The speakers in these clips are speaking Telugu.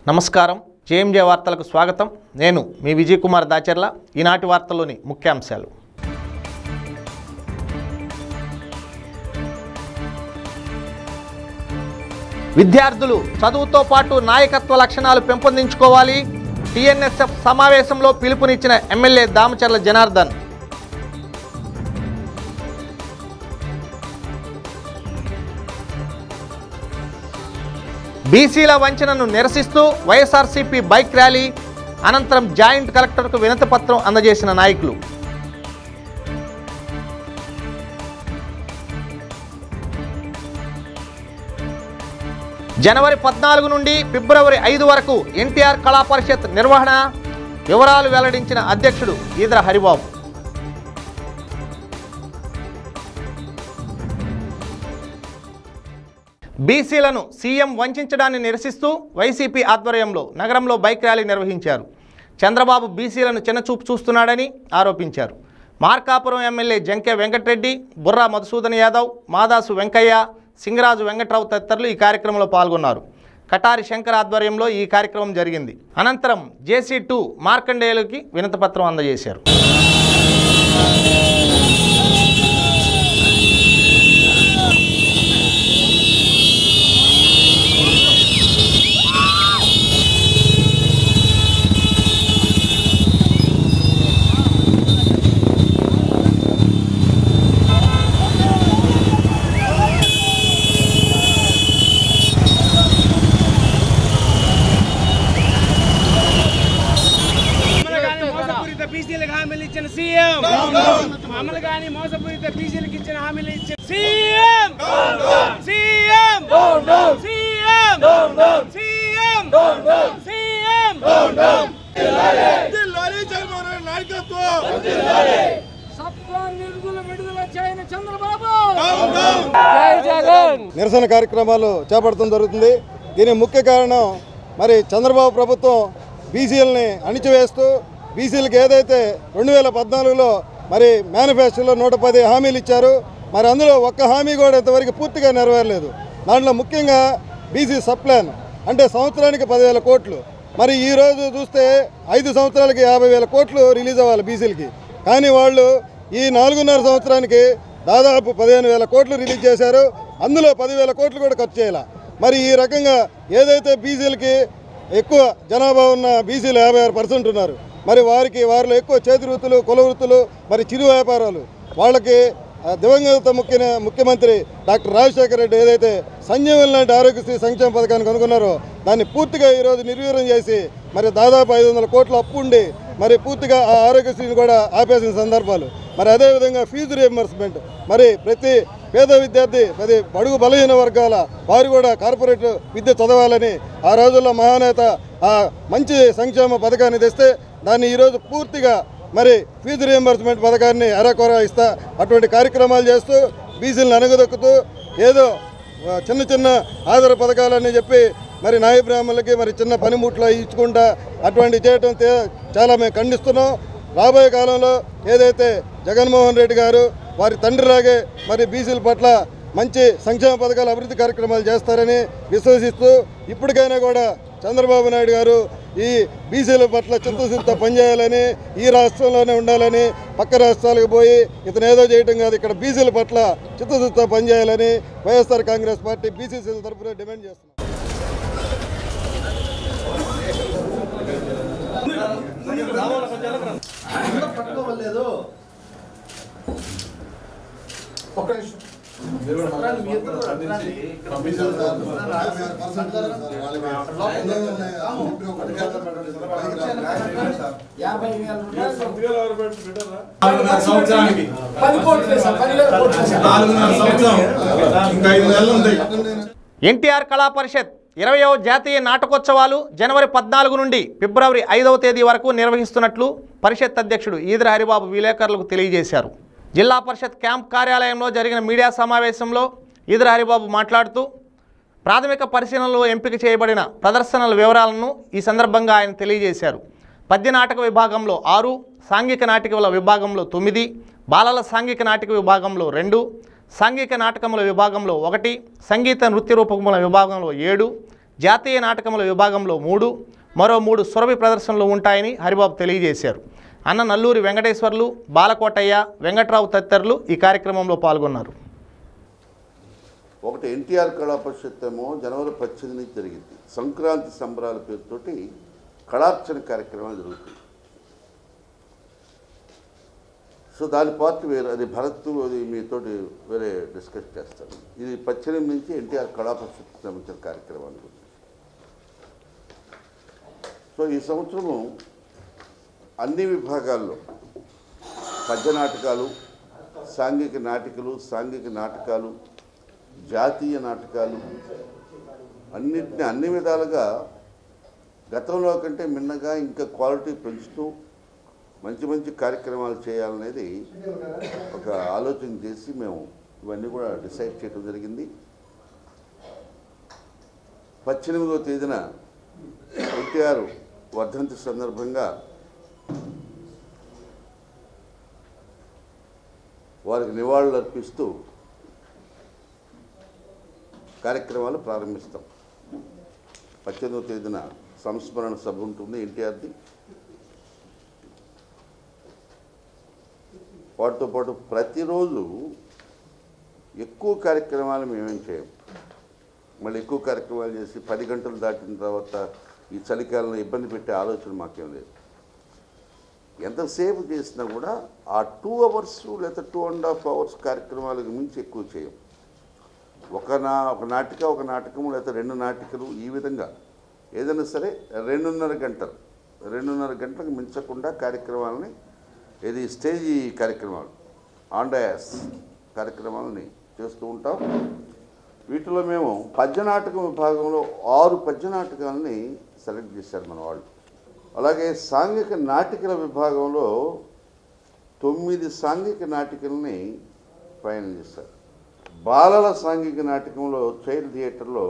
నమస్కారం జేఎంజే వార్తలకు స్వాగతం నేను మీ విజయ్ కుమార్ దాచర్ల ఈనాటి వార్తల్లోని ముఖ్యాంశాలు విద్యార్థులు చదువుతో పాటు నాయకత్వ లక్షణాలు పెంపొందించుకోవాలి టీఎన్ఎస్ఎఫ్ సమావేశంలో పిలుపునిచ్చిన ఎమ్మెల్యే దామచర్ల జనార్దన్ బీసీల వంచనను నిరసిస్తూ వైఎస్ఆర్సీపీ బైక్ ర్యాలీ అనంతరం జాయింట్ కలెక్టర్కు వినతి పత్రం అందజేసిన నాయకులు జనవరి పద్నాలుగు నుండి ఫిబ్రవరి ఐదు వరకు ఎన్టీఆర్ కళా పరిషత్ నిర్వహణ వివరాలు వెల్లడించిన అధ్యక్షుడు ఈదర హరిబాబు బీసీలను సీఎం వంచడాన్ని నిరసిస్తూ వైసీపీ ఆధ్వర్యంలో నగరంలో బైక్ ర్యాలీ నిర్వహించారు చంద్రబాబు బీసీలను చిన్నచూపు చూస్తున్నాడని ఆరోపించారు మార్కాపురం ఎమ్మెల్యే జంకే వెంకటరెడ్డి బుర్రా మధుసూదన్ యాదవ్ మాదాసు వెంకయ్య సింగరాజు వెంకట్రావు తదితరులు ఈ కార్యక్రమంలో పాల్గొన్నారు కటారి శంకర్ ఆధ్వర్యంలో ఈ కార్యక్రమం జరిగింది అనంతరం జేసీ టూ మార్కండేయులకి వినతిపత్రం అందజేశారు మమ్మల్ని కానీ మోసపూరిత బీసీలకు హామీలు ఇచ్చిన సీఎం మమ్మల్ని కానీ మోసపూరిత బీసీలకు ఇచ్చిన హామీలు ఇచ్చిన CM CM CM CM CM సత్వం నిలుగుల విడుదల చేయని చంద్రబాబు జై జగన్ నిరసన కార్యక్రమాలు చేపడటం జరుగుతుంది దీని ముఖ్య కారణం మరి చంద్రబాబు ప్రభుత్వం బీసీలని అణిచివేస్తూ బీసీలకు ఏదైతే రెండు వేల పద్నాలుగులో మరి మేనిఫెస్టోలో నూట పది హామీలు ఇచ్చారు మరి అందులో ఒక్క హామీ కూడా ఇంతవరకు పూర్తిగా నెరవేరలేదు దాంట్లో ముఖ్యంగా బీసీ సప్లాన్ అంటే సంవత్సరానికి పదివేల కోట్లు మరి ఈ రోజు చూస్తే ఐదు సంవత్సరాలకి యాభై వేల కోట్లు రిలీజ్ అవ్వాలి బీసీలకి కానీ వాళ్ళు ఈ నాలుగున్నర సంవత్సరానికి దాదాపు పదిహేను వేల కోట్లు రిలీజ్ చేశారు అందులో పదివేల కోట్లు కూడా ఖర్చు చేయాలి మరి ఈ రకంగా ఏదైతే బీసీలకి ఎక్కువ జనాభా ఉన్న బీసీలు యాభై ఆరు పర్సెంట్ ఉన్నారు మరి వారికి వారిలో ఎక్కువ చేతి వృత్తులు కుల వృత్తులు మరి చిరు వ్యాపారాలు వాళ్ళకి ఆ, దివంగత ముఖ్య ముఖ్యమంత్రి డాక్టర్ రాజశేఖర రెడ్డి ఏదైతే సంజీవన్ లాంటి ఆరోగ్యశ్రీ సంక్షేమ పథకాన్ని కనుగొన్నారో దాన్ని పూర్తిగా ఈరోజు నిర్వీర్యం చేసి మరి దాదాపు ఐదు వందల కోట్ల అప్పు ఉండి మరి పూర్తిగా ఆ ఆరోగ్యశ్రీని కూడా ఆపేసిన సందర్భాలు మరి అదేవిధంగా ఫీజు రియంబర్స్మెంట్ మరి ప్రతి పేద విద్యార్థి ప్రతి బడుగు బలహీన వర్గాల వారు కూడా కార్పొరేట్ విద్య చదవాలని ఆ రోజుల్లో మహానేత ఆ మంచి సంక్షేమ పథకాన్ని తెస్తే దాన్ని ఈరోజు పూర్తిగా మరి ఫీజు రియంబర్స్మెంట్ పథకాన్ని అరకొర ఇస్తా అటువంటి కార్యక్రమాలు చేస్తూ బీసీలను అనగదొక్కుతూ ఏదో ఆ, చిన్న చిన్న ఆధార పథకాలని చెప్పి మరి నాయ బ్రాహ్మణులకి మరి చిన్న పనిముట్లు ఇచ్చుకుంటా అటువంటి చేయటం తే- చాలా మేము ఖండిస్తున్నాం రాబోయే కాలంలో ఏదైతే జగన్మోహన్ రెడ్డి గారు వారి తండ్రిలాగే మరి బీసీల పట్ల మంచి సంక్షేమ పథకాల అభివృద్ధి కార్యక్రమాలు చేస్తారని విశ్వసిస్తూ ఇప్పటికైనా కూడా చంద్రబాబు నాయుడు గారు ఈ బీసీల పట్ల చిత్తశుద్ధితో పనిచేయాలని ఈ రాష్ట్రంలోనే ఉండాలని పక్క రాష్ట్రాలకు పోయి ఇతను ఏదో చేయటం కాదు ఇక్కడ బీసీల పట్ల చిత్తశుద్ధితో పనిచేయాలని వైఎస్ఆర్ కాంగ్రెస్ పార్టీ బీసీసీల తరఫున డిమాండ్ చేస్తున్నాం నాలుగున్నర సంవత్సరానికి నాలుగున్నర సంవత్సరం ఇంకా ఐదు నెలలు ఉంది ఎన్టీఆర్ కళా పరిషత్ ఇరవయవ జాతీయ నాటకోత్సవాలు జనవరి పద్నాలుగు నుండి ఫిబ్రవరి ఐదవ తేదీ వరకు నిర్వహిస్తున్నట్లు పరిషత్ అధ్యక్షుడు ఈదర హరిబాబు విలేకరులకు తెలియజేశారు జిల్లా పరిషత్ క్యాంప్ కార్యాలయంలో జరిగిన మీడియా సమావేశంలో ఈదర హరిబాబు మాట్లాడుతూ ప్రాథమిక పరిశీలనలో ఎంపిక చేయబడిన ప్రదర్శనల వివరాలను ఈ సందర్భంగా ఆయన తెలియజేశారు పద్య నాటక విభాగంలో ఆరు సాంఘిక నాటికల విభాగంలో తొమ్మిది బాలల సాంఘిక నాటిక విభాగంలో రెండు సాంఘిక నాటకముల విభాగంలో ఒకటి సంగీత నృత్య రూపకముల విభాగంలో ఏడు జాతీయ నాటకముల విభాగంలో మూడు మరో మూడు సురభి ప్రదర్శనలు ఉంటాయని హరిబాబు తెలియజేశారు అన్న నల్లూరి వెంకటేశ్వర్లు బాలకోటయ్య వెంకట్రావు తదితరులు ఈ కార్యక్రమంలో పాల్గొన్నారు ఒకటి ఎన్టీఆర్ కళా పరిషత్ ఏమో జనవరి పద్దెనిమిది నుంచి జరిగింది సంక్రాంతి సంబరాల పేరుతోటి కళార్చన కార్యక్రమాలు జరుగుతాయి సో దాని పార్ట్ వేరు అది భరత్ అది మీతోటి వేరే డిస్కస్ చేస్తాను ఇది పద్దెనిమిది నుంచి ఎన్టీఆర్ కళా పరిషత్ సంబంధించిన కార్యక్రమాలు గురించి సో ఈ సంవత్సరము అన్ని విభాగాల్లో పద్య నాటకాలు సాంఘిక నాటికలు సాంఘిక నాటకాలు జాతీయ నాటకాలు అన్నిటిని అన్ని విధాలుగా గతంలో కంటే మిన్నగా ఇంకా క్వాలిటీ పెంచుతూ మంచి మంచి కార్యక్రమాలు చేయాలనేది ఒక ఆలోచన చేసి మేము ఇవన్నీ కూడా డిసైడ్ చేయడం జరిగింది పద్దెనిమిదవ తేదీన ఎన్టీఆర్ వర్ధంతి సందర్భంగా వారికి నివాళులు అర్పిస్తూ కార్యక్రమాలు ప్రారంభిస్తాం పద్దెనిమిదవ తేదీన సంస్మరణ సభ ఉంటుంది ఎన్టీఆర్ది వాటితో పాటు ప్రతిరోజు ఎక్కువ కార్యక్రమాలు మేమేం చేయం మళ్ళీ ఎక్కువ కార్యక్రమాలు చేసి పది గంటలు దాటిన తర్వాత ఈ చలికాలంలో ఇబ్బంది పెట్టే ఆలోచన మాకేం లేదు ఎంతసేపు చేసినా కూడా ఆ టూ అవర్స్ లేదా టూ అండ్ హాఫ్ అవర్స్ కార్యక్రమాలకు మించి ఎక్కువ చేయం ఒక నా ఒక నాటిక ఒక నాటకం లేదా రెండు నాటికలు ఈ విధంగా ఏదైనా సరే రెండున్నర గంటలు రెండున్నర గంటలకు మించకుండా కార్యక్రమాలని ఇది స్టేజ్ కార్యక్రమాలు ఆన్ డయాస్ కార్యక్రమాలని చేస్తూ ఉంటాం వీటిలో మేము పద్యనాటకం విభాగంలో ఆరు పద్యనాటకాలని సెలెక్ట్ చేశారు మన వాళ్ళు అలాగే సాంఘిక నాటికల విభాగంలో తొమ్మిది సాంఘిక నాటికల్ని ఫైనల్ చేశారు బాలల సాంఘిక నాటకంలో చైల్డ్ థియేటర్లో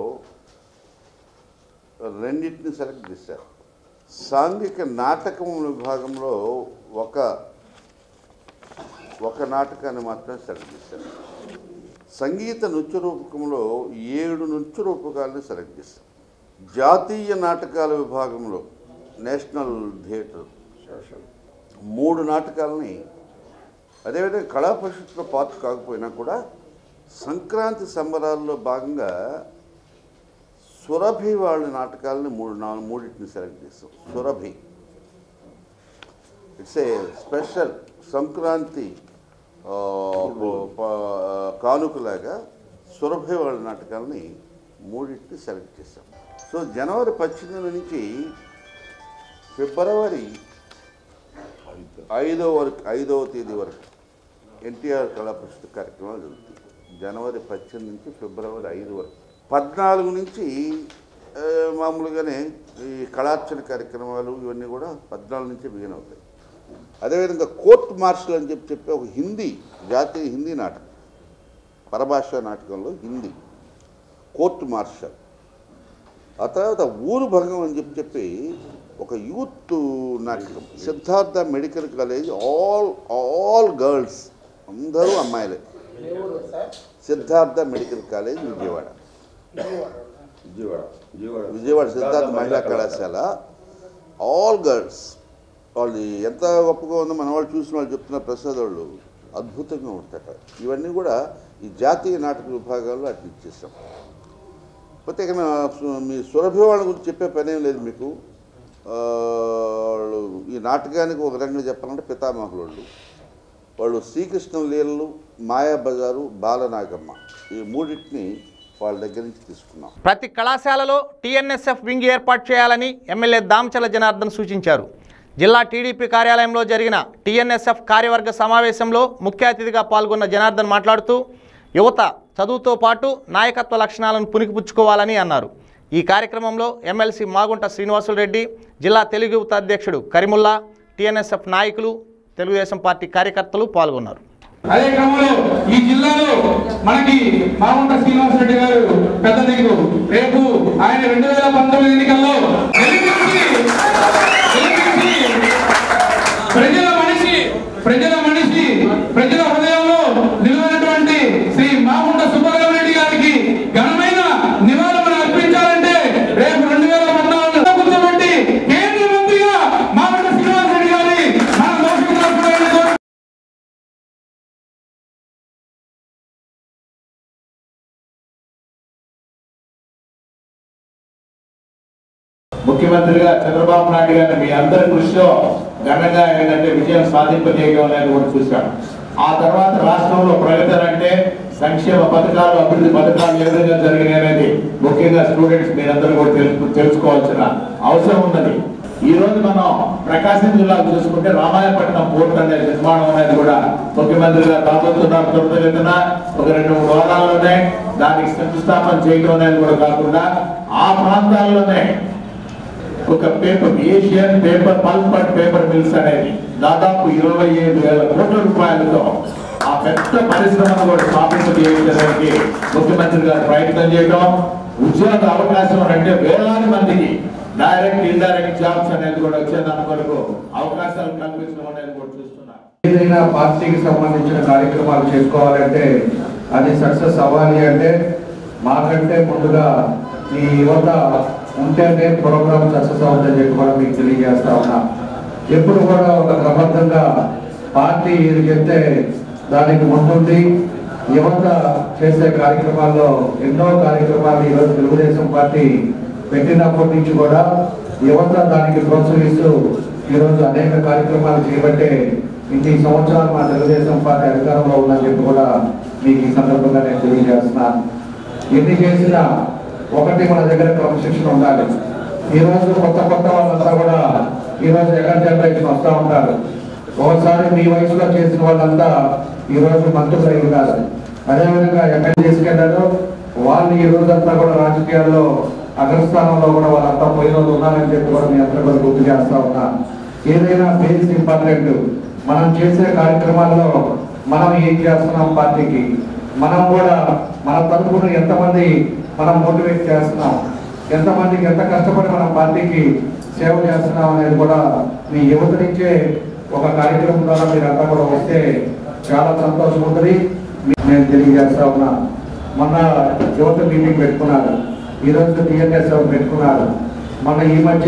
రెండింటిని సెలెక్ట్ చేశారు సాంఘిక నాటకం విభాగంలో ఒక ఒక నాటకాన్ని మాత్రమే సెలెక్ట్ చేశారు సంగీత నృత్య రూపకంలో ఏడు నృత్య రూపకాలని సెలెక్ట్ చేశారు జాతీయ నాటకాల విభాగంలో నేషనల్ థియేటర్ మూడు నాటకాలని అదేవిధంగా కళా పరిషత్లో పార్ట్ కాకపోయినా కూడా సంక్రాంతి సంబరాల్లో భాగంగా సురభి వాళ్ళ నాటకాలని మూడు నాలుగు మూడింటిని సెలెక్ట్ చేస్తాం Surabhi it's a special Sankranti ఆ, ప- ప- కానుకలాగా సురభి వాళ్ళ నాటకాలని మూడింటిని సెలెక్ట్ చేస్తాం సో జనవరి పద్దెనిమిది నుంచి ఫిబ్రవరి ఐదో వరకు ఐదవ తేదీ వరకు ఎన్టీఆర్ కళా పరిషత్ కార్యక్రమాలు జరుగుతాయి జనవరి పద్దెనిమిది నుంచి ఫిబ్రవరి ఐదు వరకు పద్నాలుగు నుంచి ఆ, మామూలుగానే ఈ కళార్చన కార్యక్రమాలు ఇవన్నీ కూడా పద్నాలుగు నుంచి బిగిన్ అవుతాయి అదేవిధంగా కోర్ట్ మార్షల్ అని చెప్పి చెప్పి ఒక హిందీ జాతీయ హిందీ నాటకం పరభాషా నాటకంలో హిందీ కోర్ట్ మార్షల్ ఆ తర్వాత ఊరు భంగం అని చెప్పి చెప్పి ఒక యూత్ నాటకం Siddhartha medical college all all girls అందరూ అమ్మాయిలే సిద్ధార్థ మెడికల్ కాలేజ్ విజయవాడ విజయవాడ సిద్ధార్థ మహిళా కళాశాల ఆల్ గర్ల్స్ వాళ్ళు ఎంత గొప్పగా ఉందో మన వాళ్ళు చూసిన వాళ్ళు చెప్తున్న ప్రసాద్ వాళ్ళు అద్భుతంగా ఉంటారట ఇవన్నీ కూడా ఈ జాతీయ నాటక విభాగాల్లో అట్లా ఇచ్చేసాం పోతే ఇక నా సు- మీ సురభి వాళ్ళ గురించి చెప్పే పనేం లేదు మీకు ఆ, వాళ్ళు ఈ నాటకానికి ఒక రకంగా చెప్పాలంటే పితామహులు వాళ్ళు వాళ్ళు శ్రీకృష్ణ లీలలు మాయాబజారు బాలనాగమ్మ ఈ మూడింటిని వాళ్ళ దగ్గర నుంచి తీసుకున్నాం ప్రతి కళాశాలలో టీఎన్ఎస్ఎఫ్ వింగ్ ఏర్పాటు చేయాలని ఎమ్మెల్యే దామచల జనార్దన్ సూచించారు జిల్లా టీడీపీ కార్యాలయంలో జరిగిన టీఎన్ఎస్ఎఫ్ కార్యవర్గ సమావేశంలో ముఖ్య అతిథిగా పాల్గొన్న జనార్దన్ మాట్లాడుతూ యువత చదువుతో పాటు నాయకత్వ లక్షణాలను పునికిపుచ్చుకోవాలని అన్నారు ఈ కార్యక్రమంలో ఎమ్మెల్సీ మాగుంట శ్రీనివాసులు రెడ్డి జిల్లా తెలుగు యువత అధ్యక్షుడు కరిముల్లా టీఎన్ఎస్ఎఫ్ నాయకులు తెలుగుదేశం పార్టీ కార్యకర్తలు పాల్గొన్నారు అదే క్రమంలో ఈ జిల్లాలో మనకి మాగుంట శ్రీనివాసరెడ్డి గారు పెద్ద దిగులు రేపు ఆయన రెండు వేల పంతొమ్మిది ఎన్నికల్లో గెలిపించి గెలిపించి ప్రజల మనిషి ప్రజల మనిషి ప్రజల హృదయంలో నిలవనటువంటి శ్రీ మాగుంట సుబ్బరామరెడ్డి గారికి ఘనమైన నివాళులను అర్పించాలంటే రేపు ముఖ్యమంత్రిగా చంద్రబాబు నాయుడు గారిని మీ అందరి కృషిలో ఘనంగా ఏంటంటే విజయం సాధింపజేయడం అనేది కూడా చూశాం ఆ తర్వాత రాష్ట్రంలో ప్రగతి అంటే సంక్షేమ పథకాలు అభివృద్ధి పథకాలు ఏ విధంగా జరిగినాయి అనేది ముఖ్యంగా స్టూడెంట్స్ మీరందరూ కూడా తెలుసు తెలుసుకోవాల్సిన అవసరం ఉన్నది ఈ రోజు మనం ప్రకాశం జిల్లా చూసుకుంటే రామాయపట్నం పోర్ట్ అనే నిర్మాణం అనేది కూడా ముఖ్యమంత్రి గారు రాబోతున్నారు త్వరితగతిన ఒక రెండు మూడు వారాల్లోనే దానికి శంకుస్థాపన చేయడం అనేది కూడా కాకుండా ఆ ప్రాంతాల్లోనే ఒక paper Asian paper pulp and paper mills అనేది దాదాపు ఇరవై ఐదు వేల కోట్ల రూపాయలతో ఆ పెద్ద పరిశ్రమను కూడా స్థాపించడానికి ముఖ్యమంత్రి గారు ప్రయత్నం చేయడం ఉద్యోగ అవకాశం అంటే వేలాది మందికి డైరెక్ట్ ఇండైరెక్ట్ జాబ్స్ అనేది కూడా వచ్చేదాని కొరకు అవకాశాలు కల్పించడం అనేది కూడా చూస్తున్నారు ఏదైనా పార్టీకి సంబంధించిన కార్యక్రమాలు చేసుకోవాలంటే అది సక్సెస్ అవ్వాలి అంటే మాకంటే ముందుగా మీ యువత ఉంటేనే ప్రోగ్రామ్ సక్సెస్ అవుతుందని చెప్పి కూడా మీకు తెలియజేస్తా ఉన్నా ఎప్పుడు కూడా ఒక క్రమబద్ధంగా పార్టీ ఏది చెప్తే దానికి ముందుండి యువత చేసే కార్యక్రమాల్లో ఎన్నో కార్యక్రమాలు ఈరోజు తెలుగుదేశం పార్టీ పెట్టినప్పటి నుంచి కూడా యువత దానికి ప్రోత్సహిస్తూ ఈరోజు అనేక కార్యక్రమాలు చేపట్టే ఇన్ని సంవత్సరాలు మా తెలుగుదేశం పార్టీ అధికారంలో ఉందని చెప్పి కూడా మీకు ఈ సందర్భంగా నేను తెలియజేస్తున్నాను ఎన్ని చేసినా ఒకటి మన దగ్గర క్రమశిక్షణ ఉండాలి ఈ రోజు కొత్త కొత్త వాళ్ళంతా కూడా ఈ రోజు ఎగర్ జనరేషన్ వస్తూ ఉంటారు ఒకసారి మీ వయసులో చేసిన వాళ్ళంతా ఈ రోజు మంత్రులు అయి ఉండాలి అదేవిధంగా ఎమ్మెల్యే తీసుకెళ్లారు వాళ్ళు ఈ రోజంతా కూడా రాజకీయాల్లో అగ్రస్థానంలో కూడా వాళ్ళంతా పోయిన వాళ్ళు ఉన్నారని చెప్పి కూడా మీ అందరూ కూడా గుర్తు చేస్తా ఉన్నా ఏదైనా బేస్ ఇంపార్టెంట్ మనం చేసే కార్యక్రమాల్లో మనం ఏం చేస్తున్నాం పార్టీకి మనం కూడా మన తరఫున ఎంతమంది మనం మోటివేట్ చేస్తున్నాం ఎంతమందికి ఎంత కష్టపడి మన పార్టీకి సేవ చేస్తున్నాం అనేది కూడా మీ యువత నుంచే ఒక కార్యక్రమం ద్వారా మీరంతా కూడా వస్తే చాలా సంతోషం ఉంటుంది మీ- నేను తెలియజేస్తా ఉన్నా మొన్న యువత మీటింగ్ పెట్టుకున్నారు ఈరోజు టీఎన్ఎస్ పెట్టుకున్నారు మొన్న ఈ మధ్య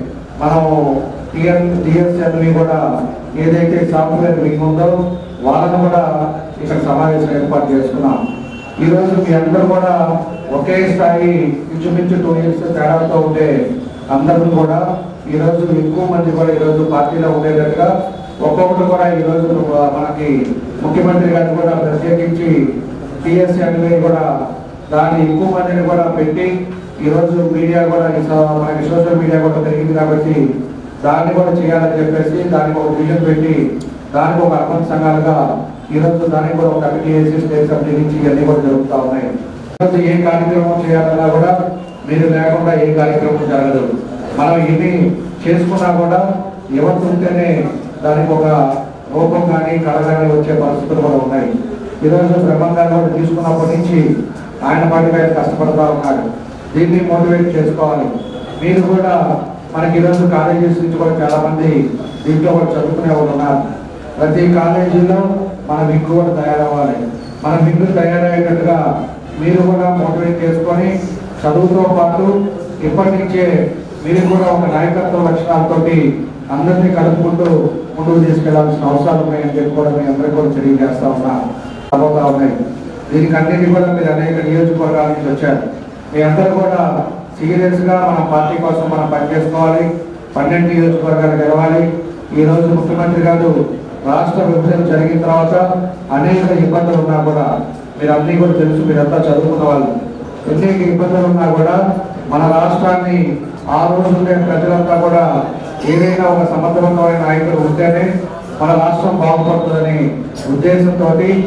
మనం టిఎన్ టిఎస్ఎల్వి కూడా ఏదైతే సాఫ్ట్వేర్ వింగ్ ఉందో వాళ్ళను కూడా ఇక్కడ సమావేశం ఏర్పాటు చేసుకున్నాం ఈ రోజు మీ అందరూ కూడా ఒకే స్థాయి ఇంచుమించు టూ ఇయర్స్ తేడాతో ఉండే అందరూ కూడా ఈ రోజు ఎక్కువ మంది కూడా ఈ రోజు పార్టీలో ఉండేటట్టుగా ఒక్కొక్కరు కూడా ఈ రోజు మనకి ముఖ్యమంత్రి గారు కూడా ప్రత్యేకించి టిఎస్ఎల్వి కూడా దాన్ని ఎక్కువ మందిని కూడా పెట్టి ఈ రోజు మీడియా కూడా ఈ స- మనకి సోషల్ మీడియా కూడా పెరిగింది కాబట్టి దాన్ని కూడా చేయాలని చెప్పేసి దానికి ఒక విజన్ పెట్టి దానికి ఒక అర్బన్ సంఘాలుగా ఈ రోజు దానికి కూడా ఒక కమిటీ వేసి స్టేట్ కమిటీ నుంచి ఇవన్నీ కూడా జరుగుతూ ఉన్నాయి ఈరోజు ఏ కార్యక్రమం చేయాలన్నా కూడా మీరు లేకుండా ఏ కార్యక్రమం జరగదు మనం ఎన్ని చేసుకున్నా కూడా యువత ఉంటేనే దానికి ఒక రూపం కానీ కళ కానీ వచ్చే పరిస్థితులు కూడా ఉన్నాయి ఈరోజు బ్రహ్మంగారు కూడా తీసుకున్నప్పటి నుంచి ఆయన పాటికి ఆయన కష్టపడతా ఉన్నాడు దీన్ని మోటివేట్ చేసుకోవాలి మీరు కూడా మనకి ఈరోజు కాలేజెస్ నుంచి కూడా చాలా మంది దీంట్లో కూడా చదువుకునే వాళ్ళు ఉన్నారు ప్రతి కాలేజీలో మన వింగ్ కూడా తయారవ్వాలి మన వింగ్ తయారయ్యేటట్టుగా మీరు కూడా మోటివేట్ చేసుకొని చదువుతో పాటు ఇప్పటి నుంచే మీరు కూడా ఒక నాయకత్వ లక్షణాలతోటి అందరినీ కలుపుకుంటూ ముందుకు తీసుకెళ్లాల్సిన అవసరాలు ఉన్నాయని చెప్పి కూడా మీ అందరికీ కూడా తెలియజేస్తా ఉన్నా రాబోతా ఉన్నాయి దీనికి అన్నిటి కూడా మీరు అనేక నియోజకవర్గాల నుంచి వచ్చారు మీ అందరూ కూడా సీరియస్ గా మన పార్టీ కోసం మనం పనిచేసుకోవాలి పన్నెండు నియోజకవర్గాలు గెలవాలి ఈ రోజు ముఖ్యమంత్రి గారు రాష్ట్ర విభజన జరిగిన తర్వాత అనేక ఇబ్బందులు ఉన్నా కూడా మీరు అన్ని కూడా తెలుసు మీరంతా చదువుకున్న వాళ్ళు ఎన్ని ఇబ్బందులు ఉన్నా కూడా మన రాష్ట్రాన్ని ఆ రోజు ఉండే ప్రజలంతా కూడా ఏదైనా ఒక సమర్థవంతమైన నాయకుడు ఉంటేనే మన రాష్ట్రం బాగుపడుతుందని ఉద్దేశంతో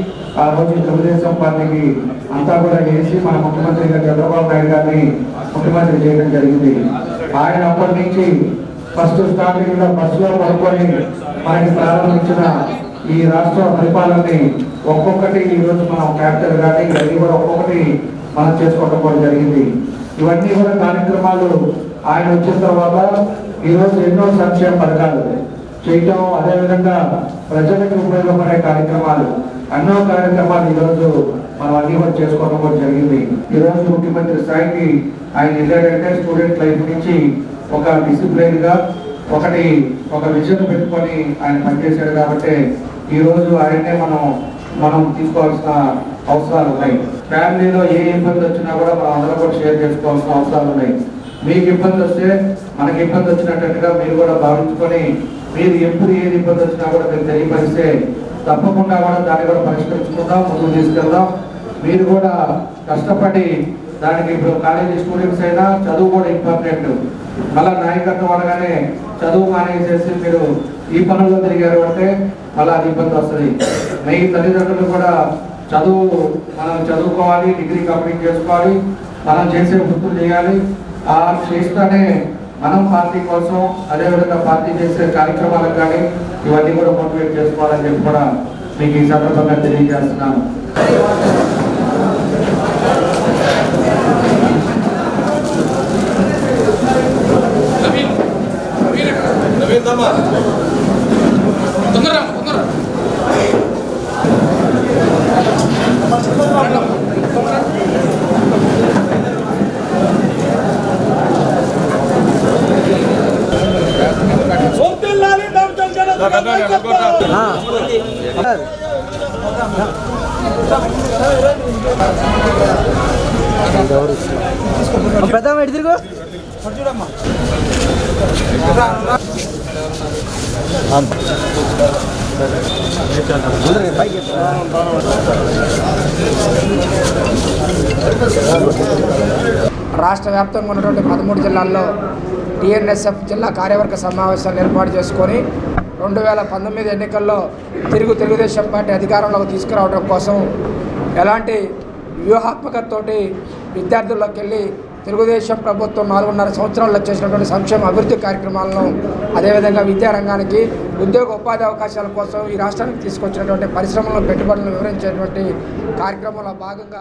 ఆ రోజు తెలుగుదేశం పార్టీకి అంతా కూడా వేసి మన ముఖ్యమంత్రి గారు చంద్రబాబు నాయుడు గారిని ముఖ్యమంత్రి చేయడం జరిగింది ఆయన అప్పటి నుంచి ఫస్ట్ స్టార్టింగ్ లో బస్సులో పడుకొని మనకి ప్రారంభించిన ఈ రాష్ట్ర పరిపాలనని ఒక్కొక్కటి ఈ రోజు మనం క్యాపిటల్ కానీ ఇవన్నీ కూడా ఒక్కొక్కటి మనం చేసుకోవడం కూడా జరిగింది ఇవన్నీ కూడా కార్యక్రమాలు ఆయన వచ్చిన తర్వాత ఈ రోజు ఎన్నో సంక్షేమ పథకాలు చేయటం అదేవిధంగా ప్రజలకు ఉపయోగపడే కార్యక్రమాలు ఎన్నో కార్యక్రమాలు ఈ రోజు మనం అన్ని కూడా చేసుకోవడం కూడా జరిగింది ఈ రోజు ముఖ్యమంత్రి స్థాయికి ఆయన వెళ్ళాడంటే స్టూడెంట్ లైఫ్ నుంచి ఒక డిసిప్లైన్ గా ఒకటి ఒక విజన్ పెట్టుకొని ఆయన పనిచేశాడు కాబట్టి ఈ రోజు ఆయన్నే మనం మనం తీసుకోవాల్సిన అవసరాలు ఉన్నాయి ఫ్యామిలీలో ఏ ఇబ్బంది వచ్చినా కూడా మనం అందరం కూడా షేర్ చేసుకోవాల్సిన అవసరాలు ఉన్నాయి మీకు ఇబ్బంది వస్తే మనకి ఇబ్బంది వచ్చినట్టుగా మీరు కూడా భావించుకొని మీరు ఎప్పుడు ఏది ఇబ్బంది వచ్చినా కూడా మీరు తెలియపరిస్తే తప్పకుండా కూడా దాన్ని కూడా పరిష్కరించుకుందాం ముందుకు తీసుకెళ్దాం మీరు కూడా కష్టపడి దానికి ఇప్పుడు కాలేజీ స్టూడెంట్స్ అయినా చదువు కూడా ఇంపార్టెంట్ మళ్ళా నాయకత్వం అనగానే చదువు మానేసేసి మీరు ఈ పనుల్లో తిరిగారు అంటే మళ్ళీ అది ఇబ్బంది వస్తుంది మీ తల్లిదండ్రులు కూడా చదువు మనం చదువుకోవాలి డిగ్రీ కంప్లీట్ చేసుకోవాలి మనం చేసే వృత్తులు చేయాలి ఆ చేస్తూనే మనం పార్టీ కోసం అదేవిధంగా పార్టీ చేసే కార్యక్రమాలకు కానీ ఇవన్నీ కూడా మోటివేట్ చేసుకోవాలని చెప్పి కూడా మీకు ఈ సందర్భంగా తెలియజేస్తున్నాను పెద్ద ఎటు తిరుగు రాష్ట్ర వ్యాప్తంగా ఉన్నటువంటి పదమూడు జిల్లాల్లో టీఎన్ఎస్ఎఫ్ జిల్లా కార్యవర్గ సమావేశాలు ఏర్పాటు చేసుకొని రెండు వేల పంతొమ్మిది ఎన్నికల్లో తిరుగు తెలుగుదేశం పార్టీ అధికారంలోకి తీసుకురావడం కోసం ఎలాంటి వ్యూహాత్మకతతోటి విద్యార్థుల్లోకి వెళ్ళి తెలుగుదేశం ప్రభుత్వం నాలుగున్నర సంవత్సరాల్లో చేసినటువంటి సంక్షేమ అభివృద్ధి కార్యక్రమాలను అదేవిధంగా విద్యారంగానికి ఉద్యోగ ఉపాధి అవకాశాల కోసం ఈ రాష్ట్రానికి తీసుకొచ్చినటువంటి పరిశ్రమలను పెట్టుబడులను వివరించేటువంటి కార్యక్రమంలో భాగంగా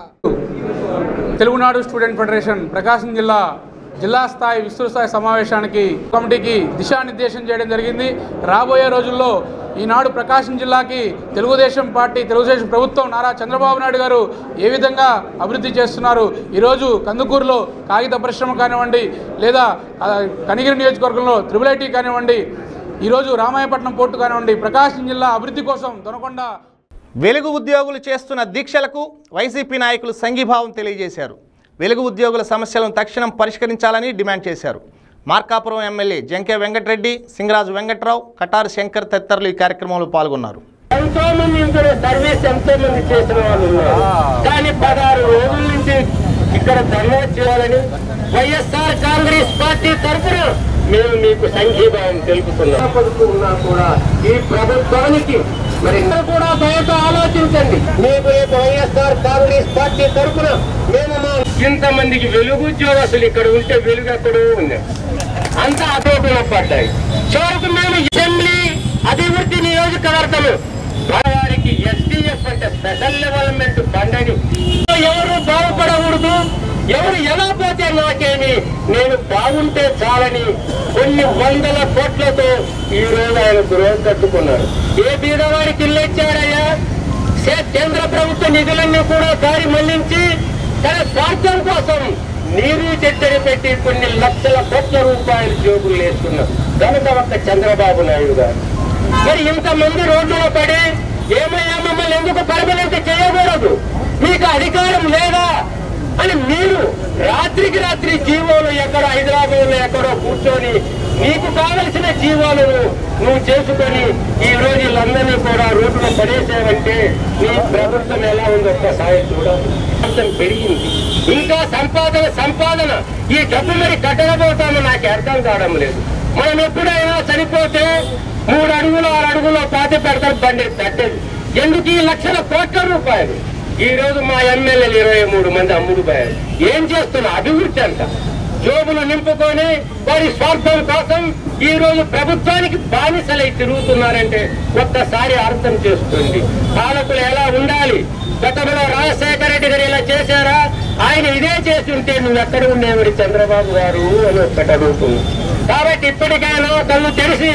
తెలుగునాడు స్టూడెంట్ ఫెడరేషన్ ప్రకాశం జిల్లా జిల్లా స్థాయి విస్తృత స్థాయి సమావేశానికి కమిటీకి దిశానిర్దేశం చేయడం జరిగింది రాబోయే రోజుల్లో ఈనాడు ప్రకాశం జిల్లాకి తెలుగుదేశం పార్టీ తెలుగుదేశం ప్రభుత్వం నారా చంద్రబాబు నాయుడు గారు ఏ విధంగా అభివృద్ధి చేస్తున్నారు ఈరోజు కందుకూరులో కాగిత పరిశ్రమ కానివ్వండి లేదా ఆ, కనిగిరి నియోజకవర్గంలో త్రిబుల్ ఐటీ కానివ్వండి ఈరోజు రామాయపట్నం పోర్టు కానివ్వండి ప్రకాశం జిల్లా అభివృద్ధి కోసం దొనకొండ వెలుగు ఉద్యోగులు చేస్తున్న దీక్షలకు వైసీపీ నాయకులు సంఘీభావం తెలియజేశారు వెలుగు ఉద్యోగుల సమస్యలను తక్షణం పరిష్కరించాలని డిమాండ్ చేశారు మార్కాపురం ఎమ్మెల్యే జంకే వెంకటరెడ్డి సింగరాజు వెంకట్రావు కటారు శంకర్ తదితరులు ఈ కార్యక్రమంలో పాల్గొన్నారు ఎంతో మంది ఇందులో సర్వీస్ ఎంతో మంది చేసిన వాళ్ళు ఉన్నారు కానీ పదహారు రోజుల నుంచి ఇక్కడ ధర్నా చేయాలని వైఎస్ఆర్ కాంగ్రెస్ పార్టీ తరఫున మేము మీకు సంఘీభావం తెలుపుతున్నాం పదుకు ఉన్నా కూడా ఈ ప్రభుత్వానికి మరి ఇక్కడ కూడా బయట ఆలోచించండి మీకు రేపు వైఎస్ఆర్ కాంగ్రెస్ పార్టీ తరఫున మేము మా ఇంతమందికి వెలుగు ఉద్యోగస్తులు ఇక్కడ ఉంటే వెలుగు ఎక్కడో ఉంది అంతా అదోపిలో పడ్డాయి చివరికి మేము అసెంబ్లీ అభివృద్ధి నియోజకవర్గము వారికి ఎస్డిఎఫ్ అంటే స్పెషల్ డెవలప్మెంట్ ఫండ్ అని ఎవరు బాగుపడకూడదు ఎవరు ఎలా పోతే నాకేమి నేను బాగుంటే చాలని కొన్ని వందల కోట్లతో ఈ రోజు ఆయన గృహం కట్టుకున్నారు ఏ బీదవారికి ఇల్లు ఇచ్చారయ్యా సే- కేంద్ర ప్రభుత్వ నిధులన్నీ కూడా దారి మళ్లించి తన స్వార్థం కోసం నీరు చెత్తడి పెట్టి కొన్ని లక్షల కోట్ల రూపాయలు జోబులు వేసుకున్నారు కనుక ఒక్క చంద్రబాబు నాయుడు గారు మరి ఇంతమంది రోడ్లలో పడి ఏమయ్యా మమ్మల్ని ఎందుకు పర్మనెంట్ చేయకూడదు మీకు అధికారం లేదా అని మీరు రాత్రికి రాత్రి జీవోలు ఎక్కడ హైదరాబాద్ లో ఎక్కడో కూర్చొని నీకు కావలసిన జీవాలను నువ్వు చేసుకొని ఈ రోజు వీళ్ళందరినీ కూడా రోడ్డులో పడేసావంటే నీ ప్రభుత్వం ఎలా ఉందో ఒక్కసారి చూడాలి మొత్తం పెరిగింది ఇంకా సంపాదన సంపాదన ఈ డబ్బు మరి కట్టకపోతామో నాకు అర్థం కావడం లేదు మనం ఎప్పుడైనా చనిపోతే మూడు అడుగులు ఆరు అడుగులు పాతి పెడతారు బండి తట్టేది ఎందుకు ఈ లక్షల కోట్ల రూపాయలు ఈ రోజు మా ఎమ్మెల్యేలు ఇరవై మూడు మంది అమ్ముడు పోయారు ఏం చేస్తున్నా అభివృద్ధి అంట జోబులు నింపుకొని వారి స్వార్థం కోసం ఈ రోజు ప్రభుత్వానికి బానిసలై తిరుగుతున్నారంటే ఒక్కసారి అర్థం చేసుకోండి పాలకులు ఎలా ఉండాలి గతంలో రాజశేఖర రెడ్డి గారు ఇలా చేశారా ఆయన ఇదే చేసి ఉంటే నువ్వు ఎక్కడ ఉండేవాడి చంద్రబాబు గారు అని ఒక్కటి అడుగుతుంది కాబట్టి ఇప్పటికైనా కళ్ళు తెరిచి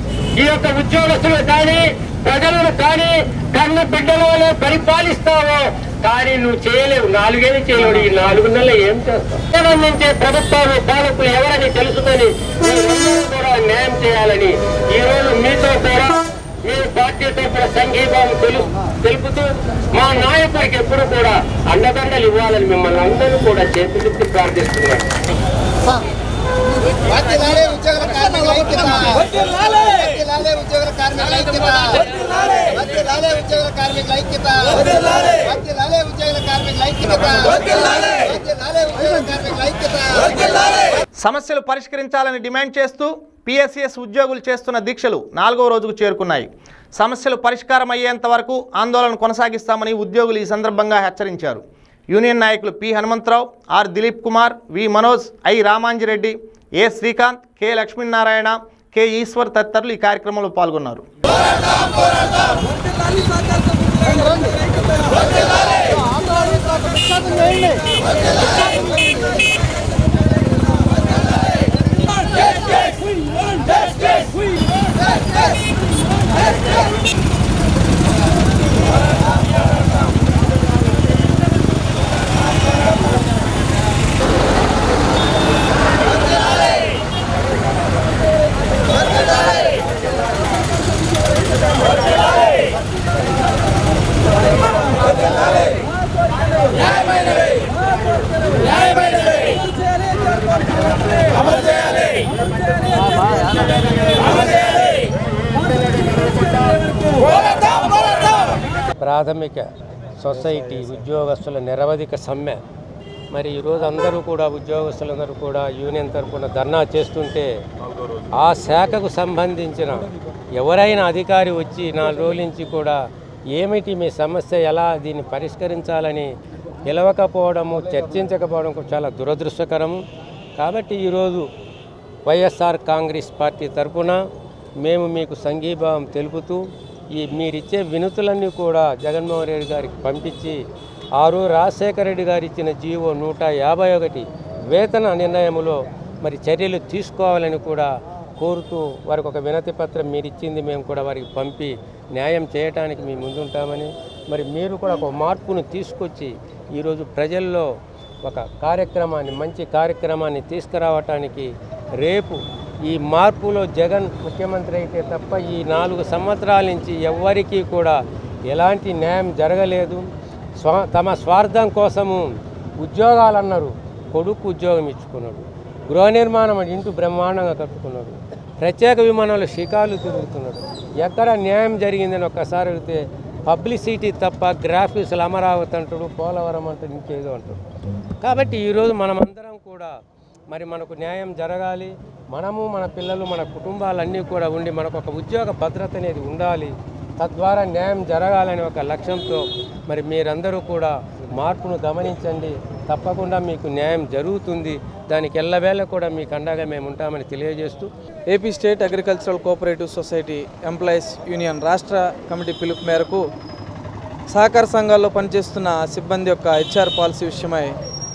ఈ యొక్క ఉద్యోగస్తులు కానీ ప్రజలను కానీ కన్న బిడ్డలలో పరిపాలిస్తావో కానీ నువ్వు చేయలేవు నాలుగేళ్ళు చేయలేవు ఈ నాలుగు నెలలు ఏం చేస్తావు సంబంధించే ప్రభుత్వాలు పాలకులు ఎవరని తెలుసుకొని మీరందరూ కూడా న్యాయం చేయాలని ఈ రోజు మీతో కూడా మీ పార్టీ తరఫున సంఘీభావం తెలు తెలుపుతూ మా నాయకుడికి ఎప్పుడు కూడా అండదండలు ఇవ్వాలని మిమ్మల్ని అందరూ కూడా చేతులెత్తి ప్రార్థిస్తున్నారు సమస్యలు పరిష్కరించాలని డిమాండ్ చేస్తూ పిఎస్సిఎస్ ఉద్యోగులు చేస్తున్న దీక్షలు నాలుగో రోజుకు చేరుకున్నాయి సమస్యలు పరిష్కారం అయ్యేంత వరకు ఆందోళన కొనసాగిస్తామని ఉద్యోగులు ఈ సందర్భంగా హెచ్చరించారు యూనియన్ నాయకులు P Hanumantharao R Dilip Kumar V Manoj I Ramanjireddy A Srikanth K Lakshminarayana K Eshwar తదితరులు ఈ కార్యక్రమంలో పాల్గొన్నారు ప్రాథమిక సొసైటీ ఉద్యోగస్తుల నిరవధిక సమ్మె మరి ఈరోజు అందరూ కూడా ఉద్యోగస్తులందరూ కూడా యూనియన్ తరఫున ధర్నా చేస్తుంటే ఆ శాఖకు సంబంధించిన ఎవరైనా అధికారి వచ్చి నాలుగు రోజుల నుంచి కూడా ఏమిటి మీ సమస్య ఎలా దీన్ని పరిష్కరించాలని పిలవకపోవడము చర్చించకపోవడం చాలా దురదృష్టకరము కాబట్టి ఈరోజు వైఎస్ఆర్ కాంగ్రెస్ పార్టీ తరఫున మేము మీకు సంఘీభావం తెలుపుతూ ఈ మీరిచ్చే వినతులన్నీ కూడా జగన్మోహన్ రెడ్డి గారికి పంపించి ఆరు రాజశేఖర రెడ్డి గారు ఇచ్చిన జీవో నూట యాభై ఒకటి వేతన నిర్ణయములో మరి చర్యలు తీసుకోవాలని కూడా కోరుతూ వారికి ఒక వినతి పత్రం మీరు ఇచ్చింది మేము కూడా వారికి పంపి న్యాయం చేయటానికి మేము ముందుంటామని మరి మీరు కూడా ఒక మార్పును తీసుకొచ్చి ఈరోజు ప్రజల్లో ఒక కార్యక్రమాన్ని మంచి కార్యక్రమాన్ని తీసుకురావటానికి రేపు ఈ మార్పులో జగన్ ముఖ్యమంత్రి అయితే తప్ప ఈ నాలుగు సంవత్సరాల నుంచి ఎవ్వరికీ కూడా ఎలాంటి న్యాయం జరగలేదు స్వా తమ స్వార్థం కోసము ఉద్యోగాలు అన్నారు కొడుకు ఉద్యోగం ఇచ్చుకున్నాడు గృహ నిర్మాణం అంటే ఇంటూ బ్రహ్మాండంగా కట్టుకున్నాడు ప్రత్యేక విమానాలు షికార్లు తిరుగుతున్నాడు ఎక్కడ న్యాయం జరిగిందని ఒక్కసారి అడిగితే పబ్లిసిటీ తప్ప గ్రాఫిక్స్లు అమరావతి అంటాడు పోలవరం అంటాడు ఇంకేదో అంటాడు కాబట్టి ఈరోజు మనమందరం కూడా మరి మనకు న్యాయం జరగాలి మనము మన పిల్లలు మన కుటుంబాలన్నీ కూడా ఉండి మనకు ఒక ఉద్యోగ భద్రత అనేది ఉండాలి తద్వారా న్యాయం జరగాలని ఒక లక్ష్యంతో మరి మీరందరూ కూడా మార్పును గమనించండి తప్పకుండా మీకు న్యాయం జరుగుతుంది దానికి ఎల్లవేళ కూడా మీకు అండగా మేము ఉంటామని తెలియజేస్తూ AP state agricultural cooperative society employees union రాష్ట్ర కమిటీ పిలుపు మేరకు సహకార సంఘాల్లో పనిచేస్తున్న సిబ్బంది యొక్క హెచ్ఆర్ పాలసీ విషయమై